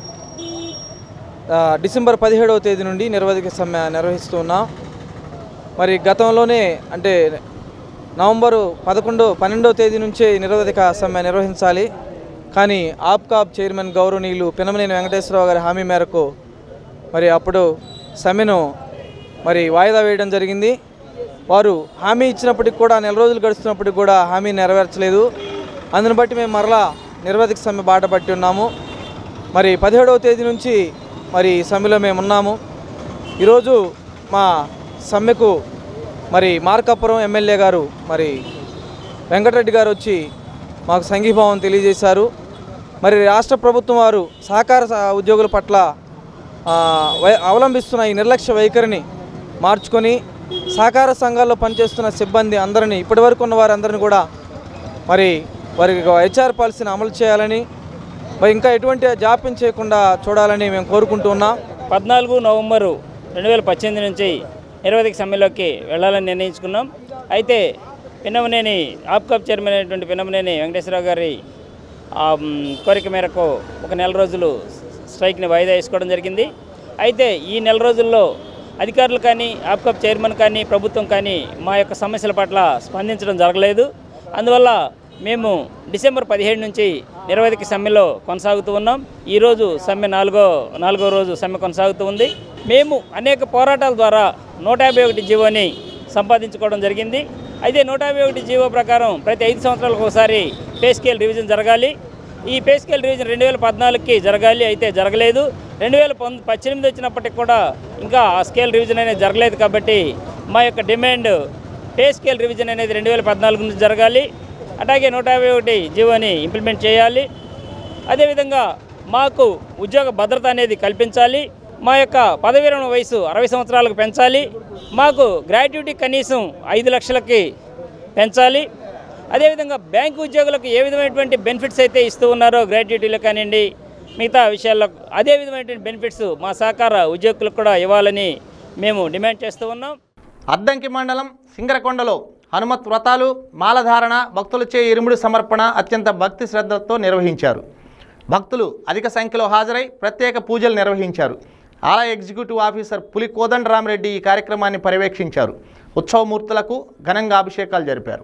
ఆ, డిసెంబర్ పదిహేడవ తేదీ నుండి నిరవధిక సమ్మె నిర్వహిస్తూ ఉన్నాం మరి గతంలోనే అంటే నవంబరు పదకొండో పన్నెండవ తేదీ నుంచే ఈ నిరవధిక సమ్మె నిర్వహించాలి కానీ ఆప్కాబ్ చైర్మన్ గౌరవనీయులు పినమనేని వెంకటేశ్వరరావు గారి హామీ మేరకు మరి అప్పుడు సమ్మెను మరి వాయిదా వేయడం జరిగింది వారు హామీ ఇచ్చినప్పటికి కూడా నెల రోజులు గడుస్తున్నప్పటికి కూడా హామీ నెరవేర్చలేదు అందుని బట్టి మేము మరలా నిర్వధిక సమ్మె బాట పట్టి ఉన్నాము మరి పదిహేడవ తేదీ నుంచి మరి ఈ సమ్మెలో మేము ఉన్నాము ఈరోజు మా సమ్మెకు మరి మార్కాపురం ఎమ్మెల్యే గారు మరి వెంకటరెడ్డి గారు వచ్చి మాకు సంఘీభావం తెలియజేశారు మరి రాష్ట్ర ప్రభుత్వం వారు సహకార స- ఉద్యోగుల పట్ల ఆ, వై- అవలంబిస్తున్న ఈ నిర్లక్ష్య వైఖరిని మార్చుకొని సహకార సంఘాల్లో పనిచేస్తున్న సిబ్బంది అందరినీ ఇప్పటివరకు ఉన్న వారందరినీ కూడా మరి వారికి హెచ్ఆర్ పాలసీని అమలు చేయాలని మరి ఇంకా ఎటువంటి జాప్యం చేయకుండా చూడాలని మేము కోరుకుంటూ ఉన్నాం పద్నాలుగు నవంబరు రెండు వేల పద్దెనిమిది నుంచి నిరవధిక సమ్మెలోకి వెళ్ళాలని నిర్ణయించుకున్నాం అయితే పిన్నమనేని ఆప్కాప్ చైర్మన్ అయినటువంటి పిన్నమనేని వెంకటేశ్వరరావు గారి ఆ, మ్, కోరిక మేరకు ఒక నెల రోజులు స్ట్రైక్ని వాయిదా వేసుకోవడం జరిగింది అయితే ఈ నెల రోజుల్లో అధికారులు కానీ ఆప్కాప్ చైర్మన్ కానీ ప్రభుత్వం కానీ మా యొక్క సమస్యల పట్ల స్పందించడం జరగలేదు అందువల్ల మేము డిసెంబర్ పదిహేడు నుంచి నిరవధిక సమ్మెలో కొనసాగుతూ ఉన్నాం ఈరోజు సమ్మె నాలుగో నాలుగో రోజు సమ్మె కొనసాగుతూ ఉంది మేము అనేక పోరాటాల ద్వారా నూట యాభై ఒకటి జీవోని సంపాదించుకోవడం జరిగింది అయితే నూట యాభై ఒకటి జీవో ప్రకారం ప్రతి ఐదు సంవత్సరాలకు ఒకసారి పే స్కేల్ రివిజన్ జరగాలి ఈ పే స్కేల్ రివిజన్ రెండు వేల పద్నాలుగుకి జరగాలి అయితే జరగలేదు రెండు వేల పంద పద్దెనిమిది వచ్చినప్పటికి కూడా ఇంకా ఆ స్కేల్ రివిజన్ అనేది జరగలేదు కాబట్టి మా యొక్క డిమాండ్ పే స్కేల్ రివిజన్ అనేది రెండు వేల పద్నాలుగు నుంచి జరగాలి అలాగే నూట యాభై ఒకటి జీవోని ఇంప్లిమెంట్ చేయాలి అదేవిధంగా మాకు ఉద్యోగ భద్రత అనేది కల్పించాలి మా యొక్క పదవి విరమణ వయసు అరవై సంవత్సరాలకు పెంచాలి మాకు గ్రాట్యుటీ కనీసం ఐదు లక్షలకి పెంచాలి అదేవిధంగా బ్యాంకు ఉద్యోగులకు ఏ విధమైనటువంటి బెనిఫిట్స్ అయితే ఇస్తూ ఉన్నారో గ్రాట్యుటీలు కానివ్వండి మిగతా విషయాల్లో అదే విధమైనటువంటి బెనిఫిట్స్ మా సహకార ఉద్యోగులకు కూడా ఇవ్వాలని మేము డిమాండ్ చేస్తూ ఉన్నాం అద్దంకి మండలం సింగరకొండలో హనుమత్ వ్రతాలు మాలధారణ భక్తులచే ఇరుముడి సమర్పణ అత్యంత భక్తి శ్రద్ధలతో నిర్వహించారు భక్తులు అధిక సంఖ్యలో హాజరై ప్రత్యేక పూజలు నిర్వహించారు ఆలయ ఎగ్జిక్యూటివ్ ఆఫీసర్ పులి కోదండరామరెడ్డి ఈ కార్యక్రమాన్ని పర్యవేక్షించారు ఉత్సవమూర్తులకు ఘనంగా అభిషేకాలు జరిపారు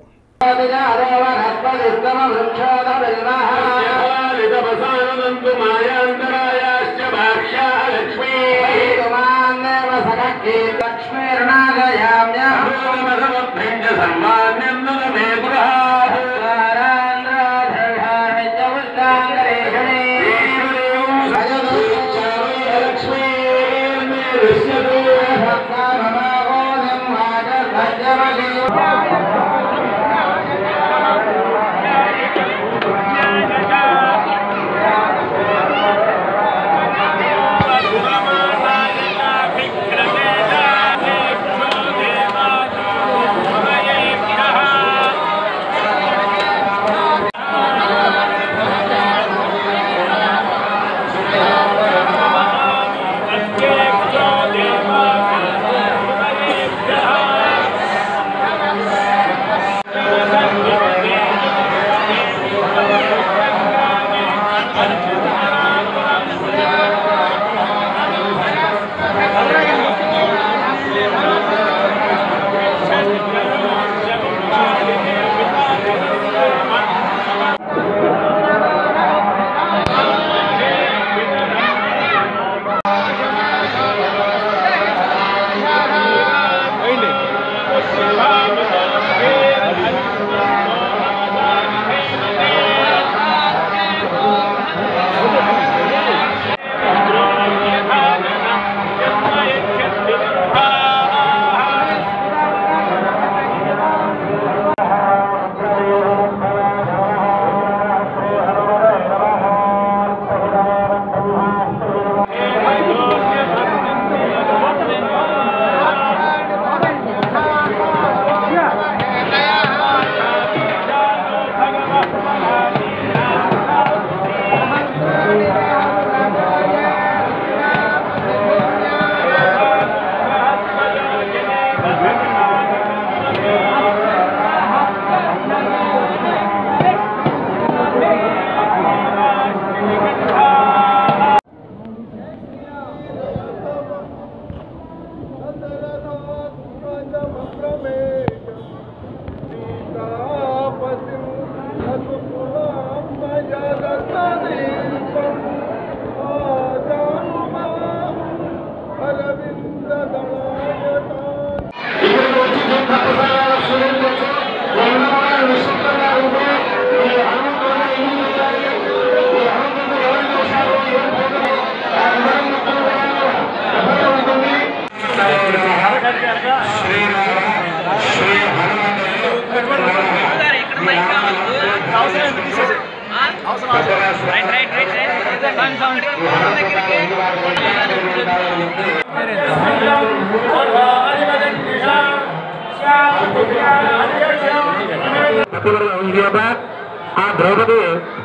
ఆ ద్రౌపది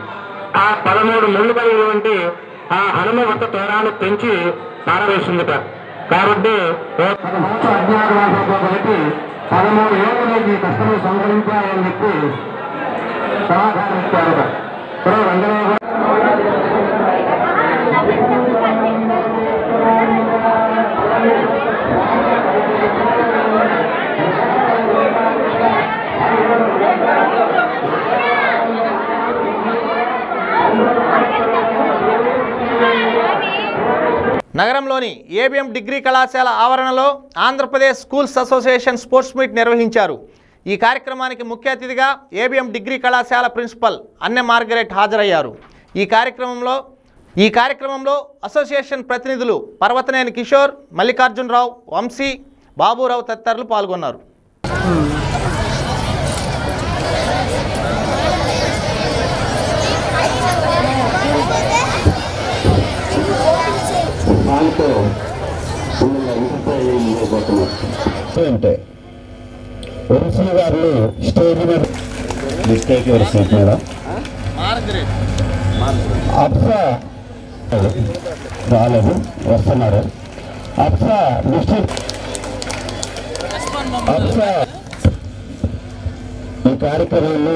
ఆ పదమూడు ముళ్ళు కలిగినటువంటి ఆ హనుమ వద్ద తోరాన్ని పెంచి పారవేసిందిట కాబట్టి అజ్ఞాతవాసంతో కలిపి పదమూడు ఏళ్ళకి కష్టం సంహరించాలని చెప్పి సమాధానం ఇచ్చారట ఇప్పుడు వెంటనే నగరంలోని ఏబిఎం డిగ్రీ కళాశాల ఆవరణలో Andhra Pradesh schools association sports meet నిర్వహించారు ఈ కార్యక్రమానికి ముఖ్య అతిథిగా ఏబిఎం డిగ్రీ కళాశాల ప్రిన్సిపల్ అన్నె మార్గరెట్ హాజరయ్యారు ఈ కార్యక్రమంలో ఈ కార్యక్రమంలో అసోసియేషన్ ప్రతినిధులు పర్వతనేని కిషోర్ మల్లికార్జునరావు వంశీ బాబురావు తదితరులు పాల్గొన్నారు Thank you. దానితో మిమ్మల్ని ఎంటర్టైన్ చేయబోతున్నారు అంటే వరుసలు గారు స్టేజ్ మీద మిస్టేక్ వరుస మీద అప్సా రాలేదు వస్తున్నారు అప్సా మిస్టేక్ అప్సా ఈ కార్యక్రమాన్ని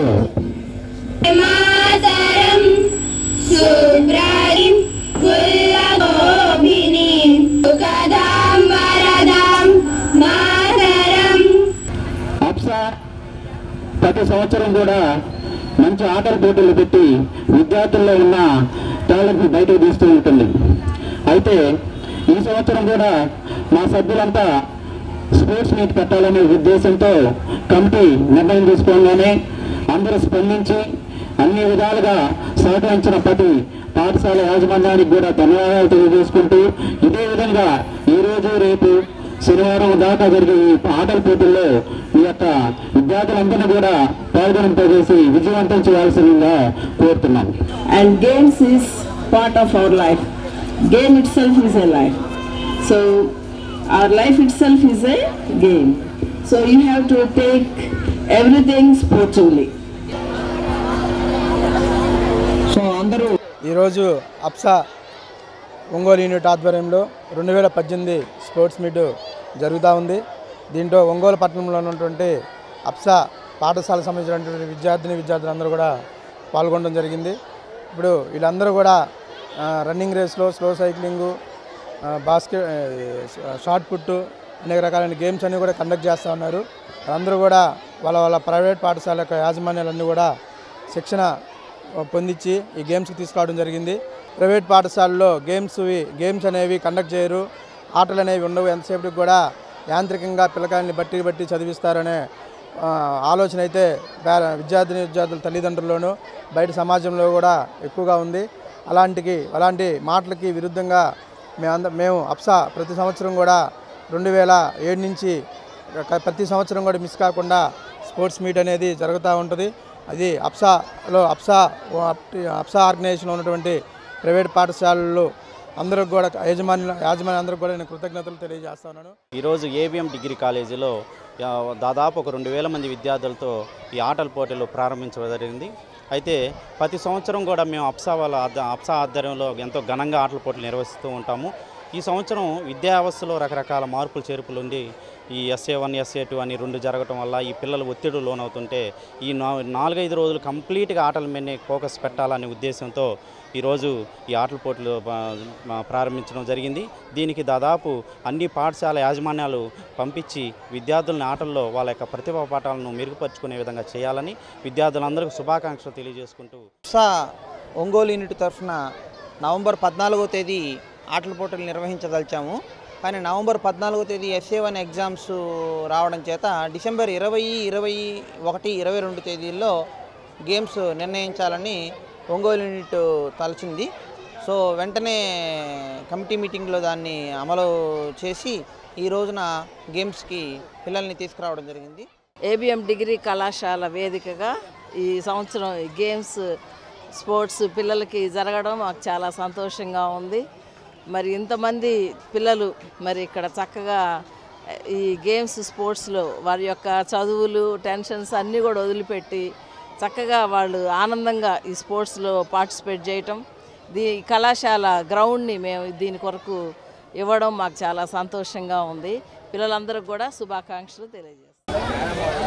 మాతరం శుభ్రాం కుల్లగోభినీం సుఖదాం వరదాం మాతరం అప్సా ప్రతి సంవత్సరం కూడా మంచి ఆటల పోటీలు పెట్టి విద్యార్థుల్లో ఉన్న టాలెంట్ని బయటకు తీస్తూ ఉంటుంది అయితే ఈ సంవత్సరం కూడా మా సభ్యులంతా స్పోర్ట్స్ మీట్ పెట్టాలనే ఉద్దేశంతో కమిటీ నిర్ణయం తీసుకోగానే అందరూ స్పందించి అన్ని విధాలుగా సహకరించిన ప్రతి పాఠశాల యాజమాన్యానికి కూడా ధన్యవాదాలు తెలియజేసుకుంటూ ఇదే విధంగా ఈ రోజు రేపు శనివారం దాకా జరిగే ఈ ఆటల పోటీల్లో ఈ యొక్క విద్యార్థులందరినీ కూడా పాల్గొనింపజేసి విజయవంతం చేయాల్సిందిగా కోరుతున్నాం and games is part of our life. Game itself is a life. So our life itself is a game. So you have to take everything sportively. So అందరూ ఈరోజు అప్సా ఒంగోలు యూనిట్ ఆధ్వర్యంలో రెండు వేల పద్దెనిమిది స్పోర్ట్స్ మీట్ జరుగుతూ ఉంది దీంట్లో ఒంగోలు పట్టణంలో ఉన్నటువంటి అప్సా పాఠశాలకు సంబంధించినటువంటి విద్యార్థిని విద్యార్థులందరూ కూడా పాల్గొనడం జరిగింది ఇప్పుడు వీళ్ళందరూ కూడా ఆ, రన్నింగ్ రేస్లో స్లో సైక్లింగు ఆ, బాస్కెట్ ఆ, షార్ట్ పుట్టు అనేక రకాలైన గేమ్స్ అన్నీ కూడా కండక్ట్ చేస్తూ ఉన్నారు అందరూ కూడా వాళ్ళ వాళ్ళ ప్రైవేట్ పాఠశాల యొక్క యాజమాన్యాలన్నీ కూడా శిక్షణ పొందించి ఈ గేమ్స్కి తీసుకురావడం జరిగింది ప్రైవేట్ పాఠశాలలో గేమ్స్ గేమ్స్ అనేవి కండక్ట్ చేయరు ఆటలు అనేవి ఉండవు ఎంతసేపటికి కూడా యాంత్రికంగా పిల్లకాయల్ని బట్టి బట్టి చదివిస్తారనే ఆ, ఆలోచన అయితే పేర- విద్యార్థిని విద్యార్థుల తల్లిదండ్రుల్లోనూ బయట సమాజంలో కూడా ఎక్కువగా ఉంది అలాంటికి అలాంటి మాటలకి విరుద్ధంగా మేమంద మేము అప్సా ప్రతి సంవత్సరం కూడా రెండు వేల ఏడు నుంచి క- ప్రతి సంవత్సరం కూడా మిస్ కాకుండా స్పోర్ట్స్ మీట్ అనేది జరుగుతూ ఉంటుంది అది అప్సాలో అప్సా అప్సా ఆర్గనైజేషన్లో ఉన్నటువంటి ప్రైవేట్ పాఠశాలలు అందరికి కూడా యాజమాన్య యాజమాన్య అందరికి కూడా నేను కృతజ్ఞతలు తెలియజేస్తా ఉన్నాను ఈరోజు ఏవిఎం డిగ్రీ కాలేజీలో ఆ, దాదాపు ఒక రెండు వేల మంది విద్యార్థులతో ఈ ఆటల పోటీలు ప్రారంభించడం జరిగింది అయితే ప్రతి సంవత్సరం కూడా మేము అప్సా వాళ్ళ ఆధ్వ- అప్సా ఆధ్వర్యంలో ఎంతో ఘనంగా ఆటల పోటీలు నిర్వహిస్తూ ఉంటాము ఈ సంవత్సరం విద్యా వ్యవస్థలో రకరకాల మార్పులు చేర్పులు ఉండి ఈ ఎస్ఏ వన్ ఎస్ఏ టూ అని రెండు జరగటం వల్ల ఈ పిల్లలు ఒత్తిడి లోనవుతుంటే ఈ నా నాలుగైదు రోజులు కంప్లీట్గా ఆటల మీదనే ఫోకస్ పెట్టాలనే ఉద్దేశంతో ఈరోజు ఈ ఆటల పోటీలు ఆ, ఆ, ప్రారంభించడం జరిగింది దీనికి దాదాపు అన్ని పాఠశాల యాజమాన్యాలు పంపించి విద్యార్థులని ఆటల్లో వాళ్ళ యొక్క ప్రతిభా పాఠాలను మెరుగుపరుచుకునే విధంగా చేయాలని విద్యార్థులందరికీ శుభాకాంక్షలు తెలియజేసుకుంటూ సా ఒంగోలు యూనిట్ తరఫున నవంబర్ పద్నాలుగో తేదీ ఆటల పోటీలు నిర్వహించదలిచాము కానీ నవంబర్ పద్నాలుగో తేదీ ఎస్ఏ వన్ ఎగ్జామ్స్ రావడం చేత డిసెంబర్ ఇరవై ఇరవై ఒకటి ఇరవై రెండు తేదీల్లో గేమ్స్ నిర్ణయించాలని ఒంగోలు యూనిట్ తలచింది సో వెంటనే కమిటీ మీటింగ్లో దాన్ని అమలు చేసి ఈ రోజున గేమ్స్కి పిల్లల్ని తీసుకురావడం జరిగింది ఏబిఎం డిగ్రీ కళాశాల వేదికగా ఈ సంవత్సరం ఈ గేమ్స్ స్పోర్ట్స్ పిల్లలకి జరగడం మాకు చాలా సంతోషంగా ఉంది మరి ఇంతమంది పిల్లలు మరి ఇక్కడ చక్కగా ఈ గేమ్స్ స్పోర్ట్స్లో వారి యొక్క చదువులు టెన్షన్స్ అన్నీ కూడా వదిలిపెట్టి చక్కగా వాళ్ళు ఆనందంగా ఈ స్పోర్ట్స్లో పార్టిసిపేట్ చేయటం దీ ఈ కళాశాల గ్రౌండ్ని మేము దీని కొరకు ఇవ్వడం మాకు చాలా సంతోషంగా ఉంది పిల్లలందరికీ కూడా శుభాకాంక్షలు తెలియజేస్తాం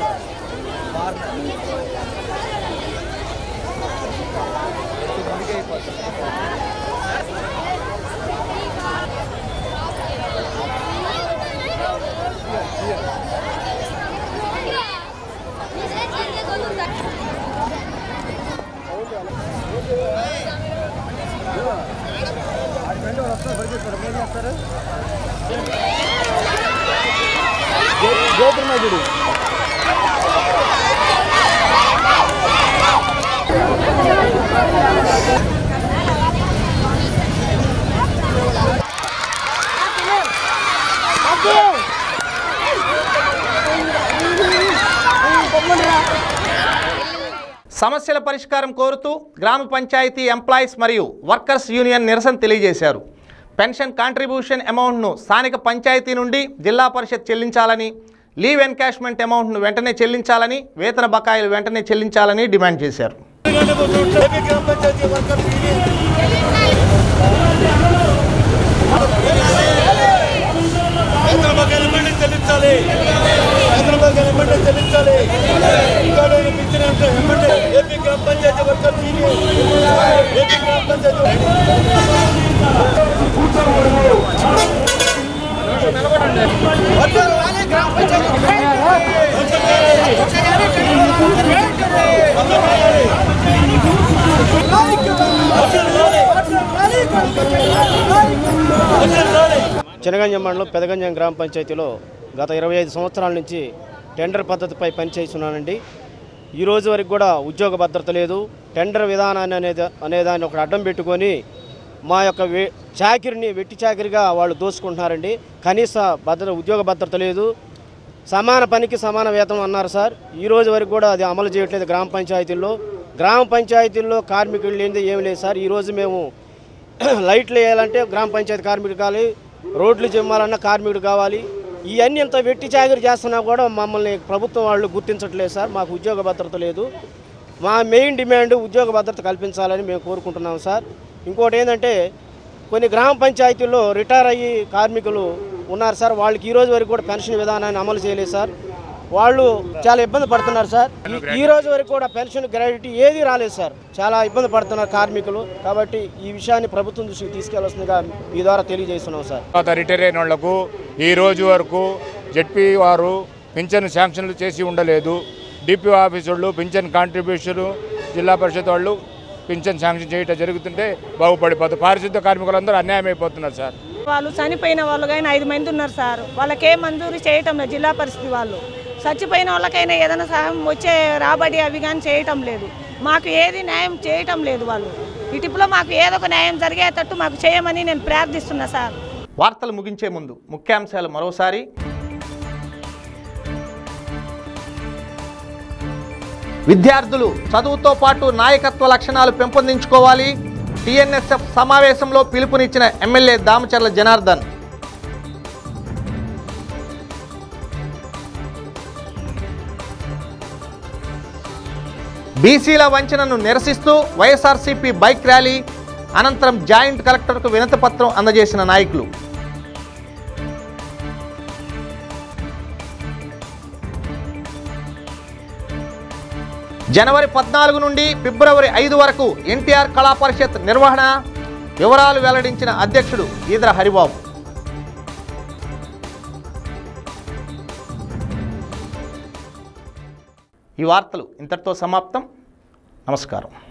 గోపురనాథుడు సమస్యల పరిష్కారం కోరుతూ గ్రామ పంచాయతీ ఎంప్లాయీస్ మరియు వర్కర్స్ యూనియన్ నిరసన తెలియజేశారు పెన్షన్ కాంట్రిబ్యూషన్ అమౌంట్ను స్థానిక పంచాయతీ నుండి జిల్లా పరిషత్ చెల్లించాలని లీవ్ ఎన్కాష్మెంట్ అమౌంట్ను వెంటనే చెల్లించాలని వేతన బకాయిలు వెంటనే చెల్లించాలని డిమాండ్ చేశారు చెల్లించాలి హైదరాబాద్ ఎమ్మెల్యే చెల్లించాలి ఇంకా పిచ్చిన ఎమ్మెల్యే ఏపీ గ్రామ పంచాయతీ వర్కర్ ఏపీ గ్రామ పంచాయతీ చినగంజం మండలం పెదగంజం గ్రామ పంచాయతీలో గత ఇరవై ఐదు సంవత్సరాల నుంచి టెండర్ పద్ధతిపై పనిచేస్తున్నానండి ఈ రోజు వరకు కూడా ఉద్యోగ భద్రత లేదు టెండర్ విధానాన్ని అనేది అనేదాన్ని ఒకటి అడ్డం పెట్టుకొని మా యొక్క వే చాకిరిని వెట్టి చాకిరిగా వాళ్ళు దోసుకుంటున్నారండి కనీస భద్రత ఉద్యోగ భద్రత లేదు సమాన పనికి సమాన వేతనం అన్నారు సార్ ఈ రోజు వరకు కూడా అది అమలు చేయట్లేదు గ్రామ పంచాయతీల్లో గ్రామ పంచాయతీల్లో కార్మికులు లేనిది ఏమి లేదు సార్ ఈరోజు మేము లైట్లు వేయాలంటే గ్రామ పంచాయతీ కార్మికుడు కావాలి రోడ్లు చిమ్మాలన్నా కార్మికుడు కావాలి ఇవన్నీ ఇంత వెట్టి చాకరీ చేస్తున్నా కూడా మమ్మల్ని ప్రభుత్వం వాళ్ళు గుర్తించట్లేదు సార్ మాకు ఉద్యోగ భద్రత లేదు మా మెయిన్ డిమాండ్ ఉద్యోగ భద్రత కల్పించాలని మేము కోరుకుంటున్నాం సార్ ఇంకోటి ఏంటంటే కొన్ని గ్రామ పంచాయతీల్లో రిటైర్ అయ్యి కార్మికులు ఉన్నారు సార్ వాళ్ళకి ఈ రోజు వరకు కూడా పెన్షన్ విధానాన్ని అమలు చేయలేదు సార్ వాళ్ళు చాలా ఇబ్బంది పడుతున్నారు సార్ ఈ- ఈ రోజు వరకు కూడా పెన్షన్ గ్రాడ్యుటీ ఏది రాలేదు సార్ చాలా ఇబ్బంది పడుతున్నారు కార్మికులు కాబట్టి ఈ విషయాన్ని ప్రభుత్వం దృష్టికి తీసుకెళ్లాల్సిందిగా మీ ద్వారా తెలియజేస్తున్నాం సార్ తర్వాత రిటైర్ అయిన వాళ్లకు ఈ రోజు వరకు జడ్పీ వారు పింఛన్ శాంక్షన్లు చేసి ఉండలేదు డిపి ఆఫీస్ వాళ్ళు పింఛన్ కాంట్రిబ్యూషన్ జిల్లా పరిషత్ వాళ్ళు పింఛన్ శాంక్షన్ చేయటం జరుగుతుంటే బాగుపడిపోతుంది పారిశుద్ధ కార్మికులందరూ అన్యాయం అయిపోతున్నారు సార్ వాళ్ళు చనిపోయిన వాళ్ళు కానీ ఐదు మంది ఉన్నారు సార్ వాళ్ళకే మంజూరు చేయటం లేదు జిల్లా పరిస్థితి వాళ్ళు చచ్చిపోయిన వాళ్ళకైనా ఏదైనా సహాయం వచ్చే రాబడి అవి కానీ చేయటం లేదు మాకు ఏది న్యాయం చేయటం లేదు వాళ్ళు ఇటుపులో మాకు ఏదో ఒక న్యాయం జరిగేటట్టు మాకు చేయమని నేను ప్రార్థిస్తున్నా సార్ వార్తలు ముగించే ముందు ముఖ్యాంశాలు మరోసారి విద్యార్థులు చదువుతో పాటు నాయకత్వ లక్షణాలు పెంపొందించుకోవాలి టీఎన్ఎస్ఎఫ్ సమావేశంలో పిలుపునిచ్చిన ఎమ్మెల్యే దామచర్ల జనార్దన్ బీసీల వంచనను నిరసిస్తూ వైఎస్ఆర్సీపీ బైక్ ర్యాలీ అనంతరం జాయింట్ కలెక్టర్కు వినతి పత్రం అందజేసిన నాయకులు జనవరి పద్నాలుగు నుండి ఫిబ్రవరి ఐదు వరకు ఎన్టీఆర్ కళా పరిషత్ నిర్వహణ వివరాలు వెల్లడించిన అధ్యక్షుడు ఈదర హరిబాబు ఈ వార్తలు ఇంతటితో సమాప్తం నమస్కారం